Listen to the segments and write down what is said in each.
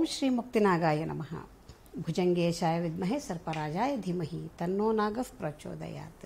ಶ್ರೀ ಮುಕ್ತಿನಾಗಾಯ ನಮಃ ಭುಜಂಗೇಶಾಯ ವಿದ್ಮಹೆ ಸರ್ಪರಾಜಾಯ ಧೀಮಹಿ ತನ್ನೋ ನಾಗಃ ಪ್ರಚೋದಯಾತ್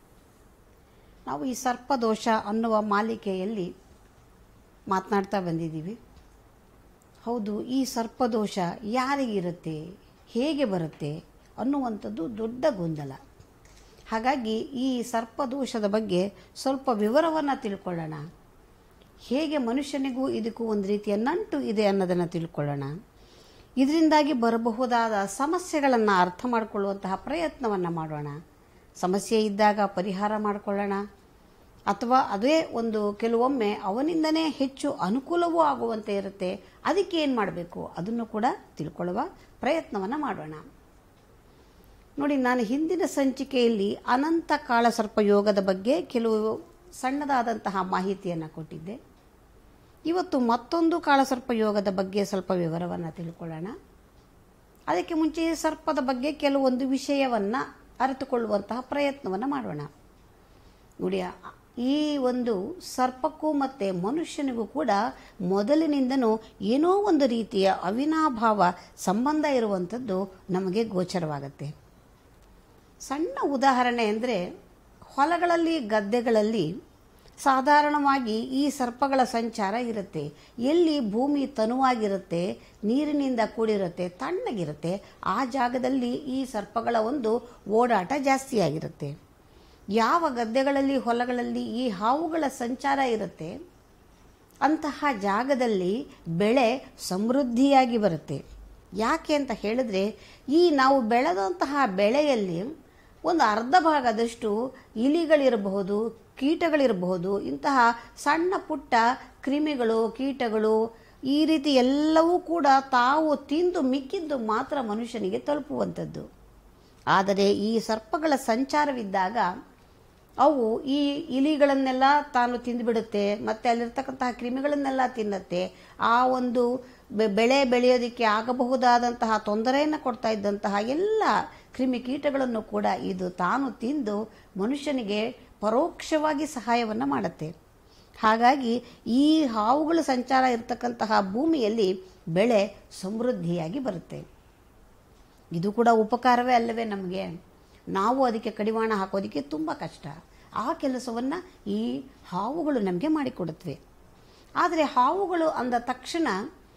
ನಾವು ಈ ಸರ್ಪದೋಷ ಅನ್ನುವ ಮಾಲಿಕೆಯಲ್ಲಿ ಮಾತನಾಡ್ತಾ ಬಂದಿದ್ದೀವಿ ಹೌದು ಈ ಸರ್ಪದೋಷ ಯಾರಿಗಿರುತ್ತೆ ಹೇಗೆ ಬರುತ್ತೆ ಅನ್ನುವಂಥದ್ದು ದೊಡ್ಡ ಗೊಂದಲ ಹಾಗಾಗಿ ಈ ಸರ್ಪದೋಷದ ಬಗ್ಗೆ ಸ್ವಲ್ಪ ವಿವರವನ್ನು ತಿಳ್ಕೊಳ್ಳೋಣ ಹೇಗೆ ಮನುಷ್ಯನಿಗೂ ಇದಕ್ಕೂ ಒಂದು ರೀತಿಯ ನಂಟು ಇದೆ ಅನ್ನೋದನ್ನು ತಿಳ್ಕೊಳ್ಳೋಣ ಇದರಿಂದಾಗಿ ಬರಬಹುದಾದ ಸಮಸ್ಯೆಗಳನ್ನು ಅರ್ಥ ಮಾಡಿಕೊಳ್ಳುವಂತಹ ಪ್ರಯತ್ನವನ್ನು ಮಾಡೋಣ ಸಮಸ್ಯೆ ಇದ್ದಾಗ ಪರಿಹಾರ ಮಾಡಿಕೊಳ್ಳೋಣ ಅಥವಾ ಅದೇ ಒಂದು ಕೆಲವೊಮ್ಮೆ ಅವನಿಂದನೇ ಹೆಚ್ಚು ಅನುಕೂಲವೂ ಆಗುವಂತೆ ಇರುತ್ತೆ ಅದಕ್ಕೆ ಏನು ಮಾಡಬೇಕು ಅದನ್ನು ಕೂಡ ತಿಳ್ಕೊಳ್ಳುವ ಪ್ರಯತ್ನವನ್ನು ಮಾಡೋಣ ನೋಡಿ ನಾನು ಹಿಂದಿನ ಸಂಚಿಕೆಯಲ್ಲಿ ಅನಂತ ಕಾಳಸರ್ಪ ಯೋಗದ ಬಗ್ಗೆ ಕೆಲವು ಸಣ್ಣದಾದಂತಹ ಮಾಹಿತಿಯನ್ನು ಕೊಟ್ಟಿದ್ದೆ ಇವತ್ತು ಮತ್ತೊಂದು ಕಾಳಸರ್ಪ ಯೋಗದ ಬಗ್ಗೆ ಸ್ವಲ್ಪ ವಿವರವನ್ನು ತಿಳ್ಕೊಳ್ಳೋಣ ಅದಕ್ಕೆ ಮುಂಚೆ ಈ ಸರ್ಪದ ಬಗ್ಗೆ ಕೆಲವೊಂದು ವಿಷಯವನ್ನು ಅರಿತುಕೊಳ್ಳುವಂತಹ ಪ್ರಯತ್ನವನ್ನು ಮಾಡೋಣ ನೋಡಿ ಈ ಒಂದು ಸರ್ಪಕ್ಕೂ ಮತ್ತು ಮನುಷ್ಯನಿಗೂ ಕೂಡ ಮೊದಲಿನಿಂದನೂ ಏನೋ ಒಂದು ರೀತಿಯ ಅವಿನಾಭಾವ ಸಂಬಂಧ ಇರುವಂಥದ್ದು ನಮಗೆ ಗೋಚರವಾಗುತ್ತೆ ಸಣ್ಣ ಉದಾಹರಣೆ ಅಂದರೆ ಹೊಲಗಳಲ್ಲಿ ಗದ್ದೆಗಳಲ್ಲಿ ಸಾಧಾರಣವಾಗಿ ಈ ಸರ್ಪಗಳ ಸಂಚಾರ ಇರುತ್ತೆ ಎಲ್ಲಿ ಭೂಮಿ ತನುವಾಗಿರುತ್ತೆ ನೀರಿನಿಂದ ಕೂಡಿರುತ್ತೆ ತಣ್ಣಗಿರುತ್ತೆ ಆ ಜಾಗದಲ್ಲಿ ಈ ಸರ್ಪಗಳ ಒಂದು ಓಡಾಟ ಜಾಸ್ತಿಯಾಗಿರುತ್ತೆ ಯಾವ ಗದ್ದೆಗಳಲ್ಲಿ ಹೊಲಗಳಲ್ಲಿ ಈ ಹಾವುಗಳ ಸಂಚಾರ ಇರುತ್ತೆ ಅಂತಹ ಜಾಗದಲ್ಲಿ ಬೆಳೆ ಸಮೃದ್ಧಿಯಾಗಿ ಬರುತ್ತೆ ಯಾಕೆ ಅಂತ ಹೇಳಿದ್ರೆ ಈ ನಾವು ಬೆಳೆದಂತಹ ಬೆಳೆಯಲ್ಲಿ ಒಂದು ಅರ್ಧ ಭಾಗದಷ್ಟು ಇಲಿಗಳಿರಬಹುದು ಕೀಟಗಳಿರಬಹುದು ಇಂತಹ ಸಣ್ಣ ಪುಟ್ಟ ಕ್ರಿಮಿಗಳು ಕೀಟಗಳು ಈ ರೀತಿ ಎಲ್ಲವೂ ಕೂಡ ತಾವು ತಿಂದು ಮಿಕ್ಕಿದ್ದು ಮಾತ್ರ ಮನುಷ್ಯನಿಗೆ ತಲುಪುವಂಥದ್ದು ಆದರೆ ಈ ಸರ್ಪಗಳ ಸಂಚಾರವಿದ್ದಾಗ ಅವು ಈ ಇಲಿಗಳನ್ನೆಲ್ಲ ತಾನು ತಿಂದುಬಿಡುತ್ತೆ ಮತ್ತು ಅಲ್ಲಿರ್ತಕ್ಕಂತಹ ಕ್ರಿಮಿಗಳನ್ನೆಲ್ಲ ತಿನ್ನುತ್ತೆ ಆ ಒಂದು ಬೆಳೆ ಬೆಳೆಯೋದಕ್ಕೆ ಆಗಬಹುದಾದಂತಹ ತೊಂದರೆಯನ್ನು ಕೊಡ್ತಾ ಇದ್ದಂತಹ ಎಲ್ಲ ಕ್ರಿಮಿಕೀಟಗಳನ್ನು ಕೂಡ ಇದು ತಾನು ತಿಂದು ಮನುಷ್ಯನಿಗೆ ಪರೋಕ್ಷವಾಗಿ ಸಹಾಯವನ್ನು ಮಾಡುತ್ತೆ ಹಾಗಾಗಿ ಈ ಹಾವುಗಳ ಸಂಚಾರ ಇರತಕ್ಕಂತಹ ಭೂಮಿಯಲ್ಲಿ ಬೆಳೆ ಸಮೃದ್ಧಿಯಾಗಿ ಬರುತ್ತೆ ಇದು ಕೂಡ ಉಪಕಾರವೇ ಅಲ್ಲವೇ ನಮಗೆ ನಾವು ಅದಕ್ಕೆ ಕಡಿವಾಣ ಹಾಕೋದಕ್ಕೆ ತುಂಬ ಕಷ್ಟ ಆ ಕೆಲಸವನ್ನು ಈ ಹಾವುಗಳು ನಮಗೆ ಮಾಡಿಕೊಡುತ್ತವೆ ಆದರೆ ಹಾವುಗಳು ಅಂದ ತಕ್ಷಣ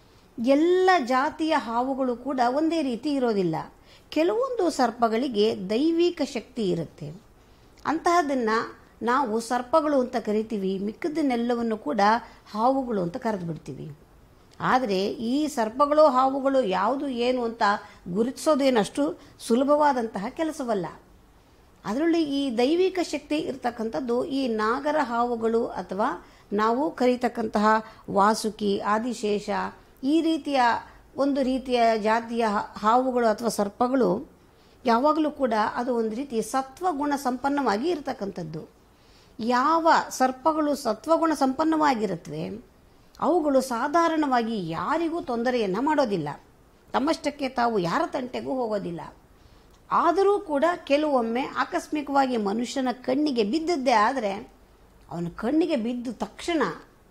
ಎಲ್ಲ ಜಾತಿಯ ಹಾವುಗಳು ಕೂಡ ಒಂದೇ ರೀತಿ ಇರೋದಿಲ್ಲ ಕೆಲವೊಂದು ಸರ್ಪಗಳಿಗೆ ದೈವಿಕ ಶಕ್ತಿ ಇರುತ್ತೆ ಅಂತಹದನ್ನು ನಾವು ಸರ್ಪಗಳು ಅಂತ ಕರಿತೀವಿ ಮಿಕ್ಕದನ್ನೆಲ್ಲವನ್ನು ಕೂಡ ಹಾವುಗಳು ಅಂತ ಕರೆದು ಬಿಡ್ತೀವಿ ಆದರೆ ಈ ಸರ್ಪಗಳು ಹಾವುಗಳು ಯಾವುದು ಏನು ಅಂತ ಗುರುತಿಸೋದೇನಷ್ಟು ಸುಲಭವಾದಂತಹ ಕೆಲಸವಲ್ಲ ಅದರಲ್ಲಿ ಈ ದೈವಿಕ ಶಕ್ತಿ ಇರತಕ್ಕಂಥದ್ದು ಈ ನಾಗರ ಹಾವುಗಳು ಅಥವಾ ನಾವು ಕರೀತಕ್ಕಂತಹ ವಾಸುಕಿ ಆದಿಶೇಷ ಈ ರೀತಿಯ ಒಂದು ರೀತಿಯ ಜಾತಿಯ ಹಾವುಗಳು ಅಥವಾ ಸರ್ಪಗಳು ಯಾವಾಗಲೂ ಕೂಡ ಅದು ಒಂದು ರೀತಿ ಸತ್ವಗುಣ ಸಂಪನ್ನವಾಗಿ ಇರತಕ್ಕಂಥದ್ದು ಯಾವ ಸರ್ಪಗಳು ಸತ್ವಗುಣ ಸಂಪನ್ನವಾಗಿರುತ್ತವೆ ಅವುಗಳು ಸಾಧಾರಣವಾಗಿ ಯಾರಿಗೂ ತೊಂದರೆಯನ್ನು ಮಾಡೋದಿಲ್ಲ ತಮ್ಮಷ್ಟಕ್ಕೆ ತಾವು ಯಾರ ತಂಟೆಗೂ ಹೋಗೋದಿಲ್ಲ ಆದರೂ ಕೂಡ ಕೆಲವೊಮ್ಮೆ ಆಕಸ್ಮಿಕವಾಗಿ ಮನುಷ್ಯನ ಕಣ್ಣಿಗೆ ಬಿದ್ದದ್ದೇ ಆದರೆ ಅವನ ಕಣ್ಣಿಗೆ ಬಿದ್ದ ತಕ್ಷಣ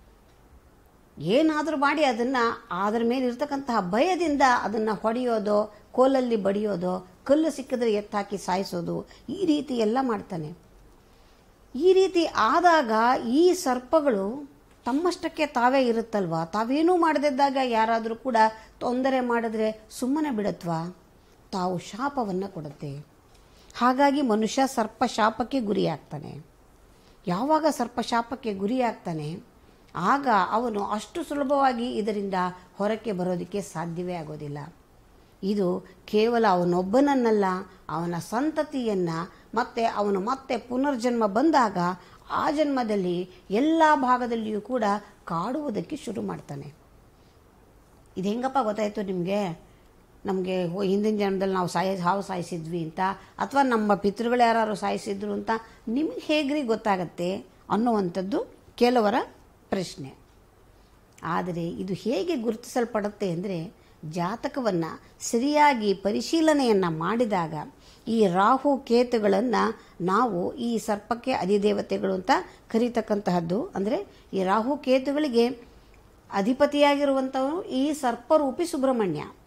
ಏನಾದರೂ ಮಾಡಿ ಅದನ್ನು ಅದರ ಮೇಲೆ ಇರ್ತಕ್ಕಂತಹ ಭಯದಿಂದ ಅದನ್ನು ಹೊಡೆಯೋದೋ ಕೋಲಲ್ಲಿ ಬಡಿಯೋದೋ ಕಲ್ಲು ಸಿಕ್ಕಿದ್ರೆ ಎತ್ತಾಕಿ ಸಾಯಿಸೋದು ಈ ರೀತಿ ಎಲ್ಲ ಮಾಡ್ತಾನೆ ಈ ರೀತಿ ಆದಾಗ ಈ ಸರ್ಪಗಳು ತಮ್ಮಷ್ಟಕ್ಕೆ ತಾವೇ ಇರುತ್ತಲ್ವಾ ತಾವೇನೂ ಮಾಡದಿದ್ದಾಗ ಯಾರಾದರೂ ಕೂಡ ತೊಂದರೆ ಮಾಡಿದ್ರೆ ಸುಮ್ಮನೆ ಬಿಡತ್ವಾ ತಾವು ಶಾಪವನ್ನು ಕೊಡುತ್ತೆ ಹಾಗಾಗಿ ಮನುಷ್ಯ ಸರ್ಪ ಶಾಪಕ್ಕೆ ಗುರಿಯಾಗ್ತಾನೆ ಯಾವಾಗ ಸರ್ಪ ಶಾಪಕ್ಕೆ ಗುರಿಯಾಗ್ತಾನೆ ಆಗ ಅವನು ಅಷ್ಟು ಸುಲಭವಾಗಿ ಇದರಿಂದ ಹೊರಕ್ಕೆ ಬರೋದಕ್ಕೆ ಸಾಧ್ಯವೇ ಆಗೋದಿಲ್ಲ ಇದು ಕೇವಲ ಅವನೊಬ್ಬನನ್ನಲ್ಲ ಅವನ ಸಂತತಿಯನ್ನು ಮತ್ತೆ ಅವನು ಮತ್ತೆ ಪುನರ್ಜನ್ಮ ಬಂದಾಗ ಆ ಜನ್ಮದಲ್ಲಿ ಎಲ್ಲ ಭಾಗದಲ್ಲಿಯೂ ಕೂಡ ಕಾಡುವುದಕ್ಕೆ ಶುರು ಮಾಡ್ತಾನೆ ಇದು ಹೆಂಗಪ್ಪ ಗೊತ್ತಾಯಿತು ನಿಮಗೆ ನಮಗೆ ಹಿಂದಿನ ಜನ್ಮದಲ್ಲಿ ನಾವು ಸಾಯ ಹಾವು ಸಾಯಿಸಿದ್ವಿ ಅಂತ ಅಥವಾ ನಮ್ಮ ಪಿತೃಗಳು ಯಾರು ಸಾಯಿಸಿದ್ರು ಅಂತ ನಿಮಗೆ ಹೇಗ್ರಿ ಗೊತ್ತಾಗತ್ತೆ ಅನ್ನುವಂಥದ್ದು ಕೆಲವರ ಪ್ರಶ್ನೆ ಆದರೆ ಇದು ಹೇಗೆ ಗುರುತಿಸಲ್ಪಡುತ್ತೆ ಅಂದರೆ ಜಾತಕವನ್ನು ಸರಿಯಾಗಿ ಪರಿಶೀಲನೆಯನ್ನು ಮಾಡಿದಾಗ ಈ ರಾಹು ಕೇತುಗಳನ್ನು ನಾವು ಈ ಸರ್ಪಕ್ಕೆ ಅಧಿದೇವತೆಗಳು ಅಂತ ಕರೀತಕ್ಕಂತಹದ್ದು ಅಂದರೆ ಈ ರಾಹು ಕೇತುಗಳಿಗೆ ಅಧಿಪತಿಯಾಗಿರುವಂಥವನು ಈ ಸರ್ಪರೂಪಿ ಸುಬ್ರಹ್ಮಣ್ಯ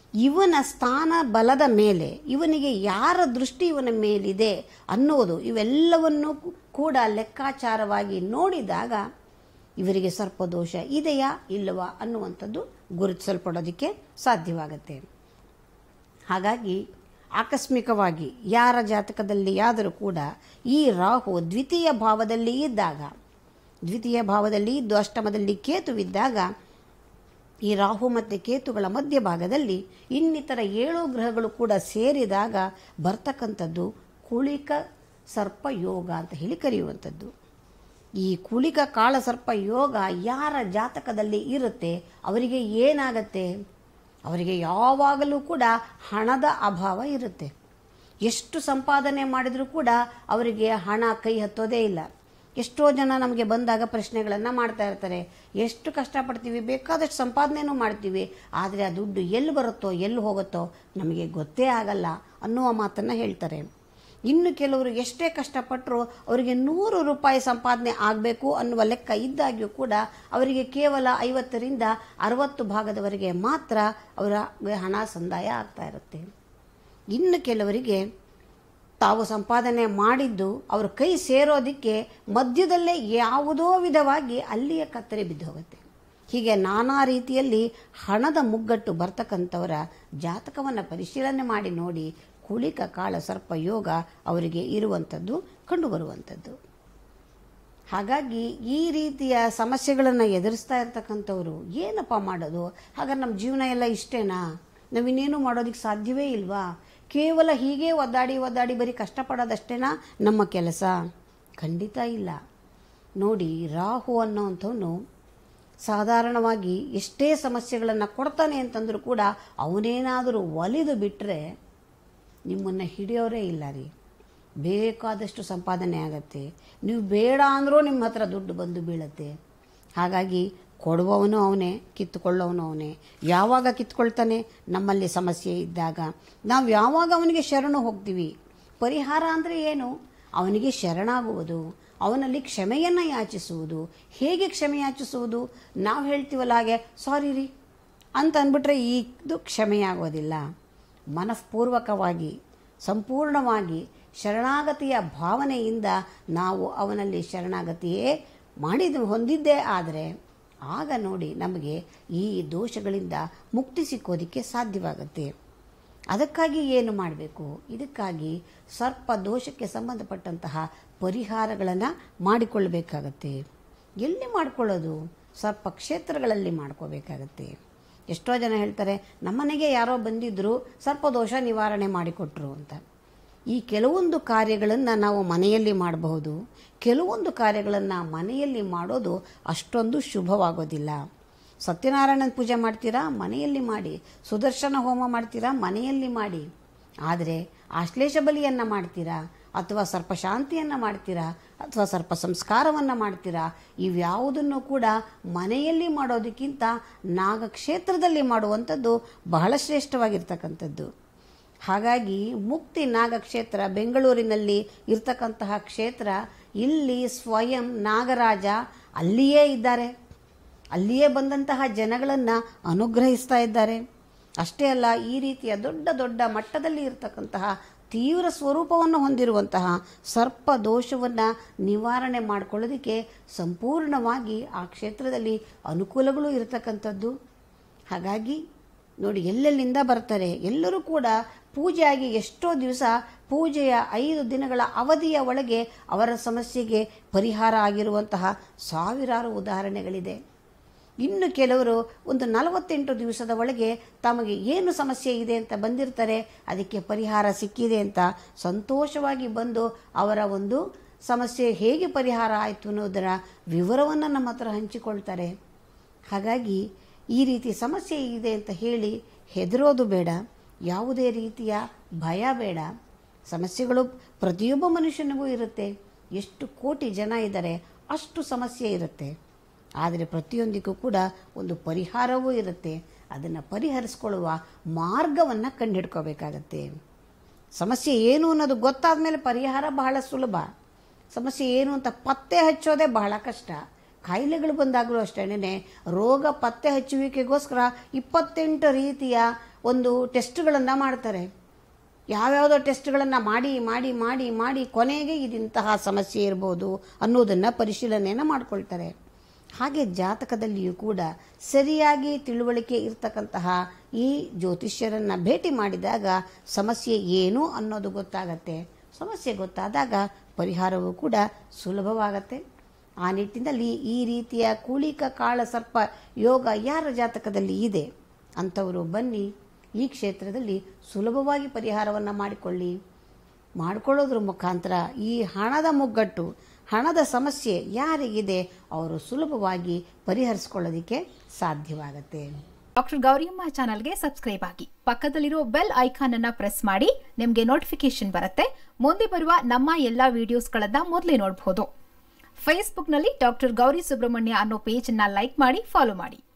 ಇವನ ಸ್ಥಾನ ಬಲದ ಮೇಲೆ ಇವನಿಗೆ ಯಾರ ದೃಷ್ಟಿ ಇವನ ಮೇಲಿದೆ ಅನ್ನೋದು ಇವೆಲ್ಲವನ್ನು ಕೂಡ ಲೆಕ್ಕಾಚಾರವಾಗಿ ನೋಡಿದಾಗ ಇವರಿಗೆ ಸರ್ಪದೋಷ ಇದೆಯಾ ಇಲ್ಲವಾ ಅನ್ನುವಂಥದ್ದು ಗುರುತಿಸಲ್ಪಡೋದಕ್ಕೆ ಸಾಧ್ಯವಾಗುತ್ತೆ ಹಾಗಾಗಿ ಆಕಸ್ಮಿಕವಾಗಿ ಯಾರ ಜಾತಕದಲ್ಲಿ ಆದರೂ ಕೂಡ ಈ ರಾಹು ದ್ವಿತೀಯ ಭಾವದಲ್ಲಿ ಇದ್ದಾಗ ದ್ವಿತೀಯ ಭಾವದಲ್ಲಿ ಇದ್ದು ಅಷ್ಟಮದಲ್ಲಿ ಕೇತುವಿದ್ದಾಗ ಈ ರಾಹು ಮತ್ತು ಕೇತುಗಳ ಮಧ್ಯಭಾಗದಲ್ಲಿ ಇನ್ನಿತರ ಏಳು ಗ್ರಹಗಳು ಕೂಡ ಸೇರಿದಾಗ ಬರ್ತಕ್ಕಂಥದ್ದು ಕುಳಿಕ ಸರ್ಪ ಯೋಗ ಅಂತ ಹೇಳಿ ಕರೆಯುವಂಥದ್ದು ಈ ಕುಳಿಕ ಕಾಳ ಸರ್ಪ ಯೋಗ ಯಾರ ಜಾತಕದಲ್ಲಿ ಇರುತ್ತೆ ಅವರಿಗೆ ಏನಾಗತ್ತೆ ಅವರಿಗೆ ಯಾವಾಗಲೂ ಕೂಡ ಹಣದ ಅಭಾವ ಇರುತ್ತೆ ಎಷ್ಟು ಸಂಪಾದನೆ ಮಾಡಿದರೂ ಕೂಡ ಅವರಿಗೆ ಹಣ ಕೈ ಹತ್ತೋದೇ ಇಲ್ಲ ಎಷ್ಟೋ ಜನ ನಮಗೆ ಬಂದಾಗ ಪ್ರಶ್ನೆಗಳನ್ನು ಮಾಡ್ತಾ ಇರ್ತಾರೆ ಎಷ್ಟು ಕಷ್ಟಪಡ್ತೀವಿ ಬೇಕಾದಷ್ಟು ಸಂಪಾದನೆನೂ ಮಾಡ್ತೀವಿ ಆದರೆ ಆ ದುಡ್ಡು ಎಲ್ಲಿ ಬರುತ್ತೋ ಎಲ್ಲಿ ಹೋಗುತ್ತೋ ನಮಗೆ ಗೊತ್ತೇ ಆಗಲ್ಲ ಅನ್ನುವ ಮಾತನ್ನು ಹೇಳ್ತಾರೆ ಇನ್ನು ಕೆಲವರು ಎಷ್ಟೇ ಕಷ್ಟಪಟ್ಟರು ಅವರಿಗೆ ನೂರು ರೂಪಾಯಿ ಸಂಪಾದನೆ ಆಗಬೇಕು ಅನ್ನುವ ಲೆಕ್ಕ ಇದ್ದಾಗ್ಯೂ ಕೂಡ ಅವರಿಗೆ ಕೇವಲ ಐವತ್ತರಿಂದ ಅರವತ್ತು ಭಾಗದವರೆಗೆ ಮಾತ್ರ ಅವರ ಹಣ ಸಂದಾಯ ಆಗ್ತಾ ಇರುತ್ತೆ ಇನ್ನು ಕೆಲವರಿಗೆ ತಾವು ಸಂಪಾದನೆ ಮಾಡಿದ್ದು ಅವ್ರ ಕೈ ಸೇರೋದಕ್ಕೆ ಮಧ್ಯದಲ್ಲೇ ಯಾವುದೋ ವಿಧವಾಗಿ ಅಲ್ಲಿಯ ಕತ್ತರಿ ಬಿದ್ದು ಹೋಗುತ್ತೆ ಹೀಗೆ ನಾನಾ ರೀತಿಯಲ್ಲಿ ಹಣದ ಮುಗ್ಗಟ್ಟು ಬರ್ತಕ್ಕಂಥವರ ಜಾತಕವನ್ನು ಪರಿಶೀಲನೆ ಮಾಡಿ ನೋಡಿ ಕುಳಿಕ ಕಾಳ ಸರ್ಪ ಯೋಗ ಅವರಿಗೆ ಇರುವಂಥದ್ದು ಕಂಡುಬರುವಂಥದ್ದು ಹಾಗಾಗಿ ಈ ರೀತಿಯ ಸಮಸ್ಯೆಗಳನ್ನು ಎದುರಿಸ್ತಾ ಇರ್ತಕ್ಕಂಥವ್ರು ಏನಪ್ಪ ಮಾಡೋದು ಹಾಗಾದ್ರೆ ನಮ್ಮ ಜೀವನ ಎಲ್ಲ ಇಷ್ಟೇನಾ ನಾವಿನ್ನೇನು ಮಾಡೋದಕ್ಕೆ ಸಾಧ್ಯವೇ ಇಲ್ವಾ ಕೇವಲ ಹೀಗೆ ಒದ್ದಾಡಿ ಒದ್ದಾಡಿ ಬರೀ ಕಷ್ಟಪಡೋದಷ್ಟೇನಾ ನಮ್ಮ ಕೆಲಸ ಖಂಡಿತ ಇಲ್ಲ ನೋಡಿ ರಾಹು ಅನ್ನೋವಂಥವನು ಸಾಧಾರಣವಾಗಿ ಎಷ್ಟೇ ಸಮಸ್ಯೆಗಳನ್ನು ಕೊಡ್ತಾನೆ ಅಂತಂದ್ರೂ ಕೂಡ ಅವನೇನಾದರೂ ಒಲಿದು ಬಿಟ್ಟರೆ ನಿಮ್ಮನ್ನು ಹಿಡಿಯೋರೇ ಇಲ್ಲ ರೀ ಬೇಕಾದಷ್ಟು ಸಂಪಾದನೆ ಆಗತ್ತೆ ನೀವು ಬೇಡ ಅಂದರೂ ನಿಮ್ಮ ಹತ್ರ ದುಡ್ಡು ಬಂದು ಬೀಳತ್ತೆ ಹಾಗಾಗಿ ಕೊಡುವವನು ಅವನೇ ಕಿತ್ತುಕೊಳ್ಳೋವನು ಅವನೇ ಯಾವಾಗ ಕಿತ್ಕೊಳ್ತಾನೆ ನಮ್ಮಲ್ಲಿ ಸಮಸ್ಯೆ ಇದ್ದಾಗ ನಾವು ಯಾವಾಗ ಅವನಿಗೆ ಶರಣು ಹೋಗ್ತೀವಿ ಪರಿಹಾರ ಅಂದರೆ ಏನು ಅವನಿಗೆ ಶರಣಾಗುವುದು ಅವನಲ್ಲಿ ಕ್ಷಮೆಯನ್ನು ಯಾಚಿಸುವುದು ಹೇಗೆ ಕ್ಷಮೆ ಯಾಚಿಸುವುದು ನಾವು ಹೇಳ್ತೀವಲ್ಲ ಹಾಗೆ ಸಾರಿ ರೀ ಅಂತ ಅಂದ್ಬಿಟ್ರೆ ಇದು ಕ್ಷಮೆಯಾಗೋದಿಲ್ಲ ಮನಃಪೂರ್ವಕವಾಗಿ ಸಂಪೂರ್ಣವಾಗಿ ಶರಣಾಗತಿಯ ಭಾವನೆಯಿಂದ ನಾವು ಅವನಲ್ಲಿ ಶರಣಾಗತಿಯೇ ಮಾಡಿದ ಹೊಂದಿದ್ದೇ ಆದರೆ ಆಗ ನೋಡಿ ನಮಗೆ ಈ ದೋಷಗಳಿಂದ ಮುಕ್ತಿ ಸಿಕ್ಕೋದಕ್ಕೆ ಸಾಧ್ಯವಾಗುತ್ತೆ ಅದಕ್ಕಾಗಿ ಏನು ಮಾಡಬೇಕು ಇದಕ್ಕಾಗಿ ಸರ್ಪ ದೋಷಕ್ಕೆ ಸಂಬಂಧಪಟ್ಟಂತಹ ಪರಿಹಾರಗಳನ್ನು ಮಾಡಿಕೊಳ್ಳಬೇಕಾಗತ್ತೆ ಎಲ್ಲಿ ಮಾಡ್ಕೊಳ್ಳೋದು ಸರ್ಪ ಕ್ಷೇತ್ರಗಳಲ್ಲಿ ಮಾಡ್ಕೋಬೇಕಾಗತ್ತೆ ಎಷ್ಟೋ ಜನ ಹೇಳ್ತಾರೆ ನಮ್ಮನೆಗೆ ಯಾರೋ ಬಂದಿದ್ದರು ಸರ್ಪದೋಷ ನಿವಾರಣೆ ಮಾಡಿಕೊಟ್ರು ಅಂತ ಈ ಕೆಲವೊಂದು ಕಾರ್ಯಗಳನ್ನು ನಾವು ಮನೆಯಲ್ಲಿ ಮಾಡಬಹುದು ಕೆಲವೊಂದು ಕಾರ್ಯಗಳನ್ನು ಮನೆಯಲ್ಲಿ ಮಾಡೋದು ಅಷ್ಟೊಂದು ಶುಭವಾಗೋದಿಲ್ಲ ಸತ್ಯನಾರಾಯಣನ ಪೂಜೆ ಮಾಡ್ತೀರಾ ಮನೆಯಲ್ಲಿ ಮಾಡಿ ಸುದರ್ಶನ ಹೋಮ ಮಾಡ್ತೀರಾ ಮನೆಯಲ್ಲಿ ಮಾಡಿ ಆದರೆ ಆಶ್ಲೇಷ ಬಲಿಯನ್ನು ಮಾಡ್ತೀರಾ ಅಥವಾ ಸರ್ಪಶಾಂತಿಯನ್ನು ಮಾಡ್ತೀರಾ ಅಥವಾ ಸರ್ಪ ಸಂಸ್ಕಾರವನ್ನು ಮಾಡ್ತೀರಾ ಇವ್ಯಾವುದನ್ನು ಕೂಡ ಮನೆಯಲ್ಲಿ ಮಾಡೋದಕ್ಕಿಂತ ನಾಗಕ್ಷೇತ್ರದಲ್ಲಿ ಮಾಡುವಂಥದ್ದು ಬಹಳ ಶ್ರೇಷ್ಠವಾಗಿರ್ತಕ್ಕಂಥದ್ದು ಹಾಗಾಗಿ ಮುಕ್ತಿ ನಾಗಕ್ಷೇತ್ರ ಬೆಂಗಳೂರಿನಲ್ಲಿ ಇರ್ತಕ್ಕಂತಹ ಕ್ಷೇತ್ರ ಇಲ್ಲಿ ಸ್ವಯಂ ನಾಗರಾಜ ಅಲ್ಲಿಯೇ ಇದ್ದಾರೆ ಅಲ್ಲಿಯೇ ಬಂದಂತಹ ಜನಗಳನ್ನು ಅನುಗ್ರಹಿಸ್ತಾ ಇದ್ದಾರೆ ಅಷ್ಟೇ ಅಲ್ಲ ಈ ರೀತಿಯ ದೊಡ್ಡ ದೊಡ್ಡ ಮಟ್ಟದಲ್ಲಿ ಇರತಕ್ಕಂತಹ ತೀವ್ರ ಸ್ವರೂಪವನ್ನು ಹೊಂದಿರುವಂತಹ ಸರ್ಪ ದೋಷವನ್ನು ನಿವಾರಣೆ ಮಾಡಿಕೊಳ್ಳೋದಕ್ಕೆ ಸಂಪೂರ್ಣವಾಗಿ ಆ ಕ್ಷೇತ್ರದಲ್ಲಿ ಅನುಕೂಲಗಳು ಇರತಕ್ಕಂಥದ್ದು ಹಾಗಾಗಿ ನೋಡಿ ಎಲ್ಲೆಲ್ಲಿಂದ ಬರ್ತಾರೆ ಎಲ್ಲರೂ ಕೂಡ ಪೂಜೆಯಾಗಿ ಎಷ್ಟೋ ದಿವಸ ಪೂಜೆಯ ಐದು ದಿನಗಳ ಅವಧಿಯ ಒಳಗೆ ಅವರ ಸಮಸ್ಯೆಗೆ ಪರಿಹಾರ ಆಗಿರುವಂತಹ ಸಾವಿರಾರು ಉದಾಹರಣೆಗಳಿದೆ ಇನ್ನು ಕೆಲವರು ಒಂದು ನಲವತ್ತೆಂಟು ದಿವಸದ ಒಳಗೆ ತಮಗೆ ಏನು ಸಮಸ್ಯೆ ಇದೆ ಅಂತ ಬಂದಿರ್ತಾರೆ ಅದಕ್ಕೆ ಪರಿಹಾರ ಸಿಕ್ಕಿದೆ ಅಂತ ಸಂತೋಷವಾಗಿ ಬಂದು ಅವರ ಒಂದು ಸಮಸ್ಯೆ ಹೇಗೆ ಪರಿಹಾರ ಆಯಿತು ಅನ್ನೋದರ ವಿವರವನ್ನು ನಮ್ಮ ಹತ್ರ ಹಂಚಿಕೊಳ್ತಾರೆ ಹಾಗಾಗಿ ಈ ರೀತಿ ಸಮಸ್ಯೆ ಇದೆ ಅಂತ ಹೇಳಿ ಹೆದರೋದು ಬೇಡ ಯಾವುದೇ ರೀತಿಯ ಭಯ ಬೇಡ ಸಮಸ್ಯೆಗಳು ಪ್ರತಿಯೊಬ್ಬ ಮನುಷ್ಯನಿಗೂ ಇರುತ್ತೆ ಎಷ್ಟು ಕೋಟಿ ಜನ ಇದ್ದಾರೆ ಅಷ್ಟು ಸಮಸ್ಯೆ ಇರುತ್ತೆ ಆದರೆ ಪ್ರತಿಯೊಂದಕ್ಕೂ ಕೂಡ ಒಂದು ಪರಿಹಾರವೂ ಇರುತ್ತೆ ಅದನ್ನು ಪರಿಹರಿಸ್ಕೊಳ್ಳುವ ಮಾರ್ಗವನ್ನು ಕಂಡುಹಿಡ್ಕೋಬೇಕಾಗತ್ತೆ ಸಮಸ್ಯೆ ಏನು ಅನ್ನೋದು ಗೊತ್ತಾದ ಮೇಲೆ ಪರಿಹಾರ ಬಹಳ ಸುಲಭ ಸಮಸ್ಯೆ ಏನು ಅಂತ ಪತ್ತೆ ಹಚ್ಚೋದೇ ಬಹಳ ಕಷ್ಟ ಕಾಯಿಲೆಗಳು ಬಂದಾಗಲೂ ಅಷ್ಟೇನೆ ರೋಗ ಪತ್ತೆ ಹಚ್ಚುವಿಕೆಗೋಸ್ಕರ ಇಪ್ಪತ್ತೆಂಟು ರೀತಿಯ ಒಂದು ಟೆಸ್ಟ್ಗಳನ್ನು ಮಾಡ್ತಾರೆ ಯಾವ್ಯಾವುದೋ ಟೆಸ್ಟ್ಗಳನ್ನು ಮಾಡಿ ಮಾಡಿ ಮಾಡಿ ಮಾಡಿ ಕೊನೆಗೆ ಇದಿಂತಹ ಸಮಸ್ಯೆ ಇರ್ಬೋದು ಅನ್ನೋದನ್ನು ಪರಿಶೀಲನೆಯನ್ನು ಮಾಡ್ಕೊಳ್ತಾರೆ ಹಾಗೆ ಜಾತಕದಲ್ಲಿಯೂ ಕೂಡ ಸರಿಯಾಗಿ ತಿಳುವಳಿಕೆ ಇರ್ತಕ್ಕಂತಹ ಈ ಜ್ಯೋತಿಷ್ಯರನ್ನು ಭೇಟಿ ಮಾಡಿದಾಗ ಸಮಸ್ಯೆ ಏನು ಅನ್ನೋದು ಗೊತ್ತಾಗತ್ತೆ ಸಮಸ್ಯೆ ಗೊತ್ತಾದಾಗ ಪರಿಹಾರವೂ ಕೂಡ ಸುಲಭವಾಗತ್ತೆ ಆ ನಿಟ್ಟಿನಲ್ಲಿ ಈ ರೀತಿಯ ಕೂಳಿಕ ಕಾಳ ಸರ್ಪ ಯೋಗ ಯಾರ ಜಾತಕದಲ್ಲಿ ಇದೆ ಅಂಥವರು ಬನ್ನಿ ಈ ಕ್ಷೇತ್ರದಲ್ಲಿ ಸುಲಭವಾಗಿ ಪರಿಹಾರವನ್ನು ಮಾಡಿಕೊಳ್ಳಿ ಮಾಡಿಕೊಳ್ಳೋದ್ರ ಮುಖಾಂತರ ಈ ಹಣದ ಮುಗ್ಗಟ್ಟು ಹಣದ ಸಮಸ್ಯೆ ಯಾರಿಗಿದೆ ಅವರು ಸುಲಭವಾಗಿ ಪರಿಹರಿಸ್ಕೊಳ್ಳೋದಕ್ಕೆ ಸಾಧ್ಯವಾಗತ್ತೆ ಡಾಕ್ಟರ್ ಗೌರಿಯಮ್ಮ ಚಾನಲ್ಗೆ ಸಬ್ಸ್ಕ್ರೈಬ್ ಆಗಿ ಪಕ್ಕದಲ್ಲಿರೋ ಬೆಲ್ ಐಕಾನ್ ಅನ್ನ ಪ್ರೆಸ್ ಮಾಡಿ ನಿಮಗೆ ನೋಟಿಫಿಕೇಶನ್ ಬರುತ್ತೆ ಮುಂದೆ ಬರುವ ನಮ್ಮ ಎಲ್ಲಾ ವಿಡಿಯೋಸ್ಗಳನ್ನ ಮೊದಲೇ ನೋಡಬಹುದು ಫೇಸ್ಬುಕ್ನಲ್ಲಿ ಡಾಕ್ಟರ್ ಗೌರಿ ಸುಬ್ರಹ್ಮಣ್ಯ ಅನ್ನೋ ಪೇಜ್ ಅನ್ನ ಲೈಕ್ ಮಾಡಿ ಫಾಲೋ ಮಾಡಿ